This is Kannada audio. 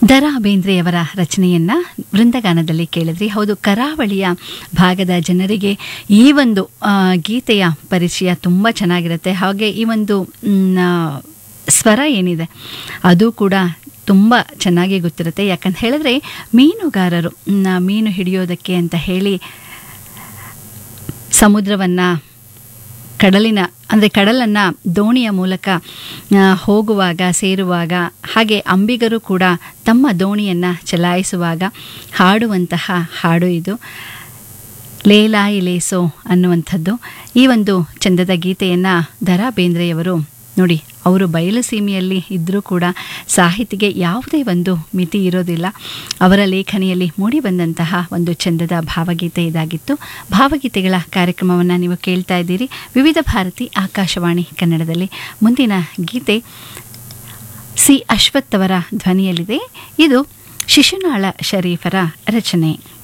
ದರಾ ಬೇಂದ್ರೆಯವರ ರಚನೆಯನ್ನ ವೃಂದಗಾನದಲ್ಲಿ ಕೇಳಿದ್ರಿ ಹೌದು ಕರಾವಳಿಯ ಭಾಗದ ಜನರಿಗೆ ಈ ಒಂದು ಆ, ಗೀತೆಯ ಪರಿಚಯ ತುಂಬ ಚೆನ್ನಾಗಿರುತ್ತೆ ಹಾಗೆ ಈ ಒಂದು ಮ್, ಆ, ಸ್ವರ ಏನಿದೆ ಅದು ಕೂಡ ತುಂಬ ಚೆನ್ನಾಗಿ ಗೊತ್ತಿರುತ್ತೆ ಯಾಕಂತ ಹೇಳಿದ್ರೆ ಮೀನುಗಾರರು ಮ್, ಮೀನು ಹಿಡಿಯೋದಕ್ಕೆ ಅಂತ ಹೇಳಿ ಸಮುದ್ರವನ್ನು ಕಡಲಿನ ಅಂದರೆ ಕಡಲನ್ನು ದೋಣಿಯ ಮೂಲಕ ಆ, ಹೋಗುವಾಗ ಸೇರುವಾಗ ಹಾಗೆ ಅಂಬಿಗರು ಕೂಡ ತಮ್ಮ ದೋಣಿಯನ್ನು ಚಲಾಯಿಸುವಾಗ ಹಾಡುವಂತಹ ಹಾಡು ಇದು ಲೇಲಾಯಿ ಲೇಸೋ ಅನ್ನುವಂಥದ್ದು ಈ ಒಂದು ಚಂದದ ಗೀತೆಯನ್ನು ದರಾ ಬೇಂದ್ರೆಯವರು ನೋಡಿ ಅವರು ಬಯಲು ಸೀಮೆಯಲ್ಲಿ ಇದ್ದರೂ ಕೂಡ ಸಾಹಿತಿಗೆ ಯಾವುದೇ ಒಂದು ಮಿತಿ ಇರೋದಿಲ್ಲ ಅವರ ಲೇಖನಿಯಲ್ಲಿ ಮೂಡಿಬಂದಂತಹ ಒಂದು ಚಂದದ ಭಾವಗೀತೆ ಇದಾಗಿತ್ತು ಭಾವಗೀತೆಗಳ ಕಾರ್ಯಕ್ರಮವನ್ನು ನೀವು ಕೇಳ್ತಾ ಇದ್ದೀರಿ ವಿವಿಧ ಭಾರತಿ ಆಕಾಶವಾಣಿ ಕನ್ನಡದಲ್ಲಿ ಮುಂದಿನ ಗೀತೆ ಸಿ ಅಶ್ವಥ್ ಅವರ ಧ್ವನಿಯಲ್ಲಿದೆ ಇದು ಶಿಶುನಾಳ ಶರೀಫರ ರಚನೆ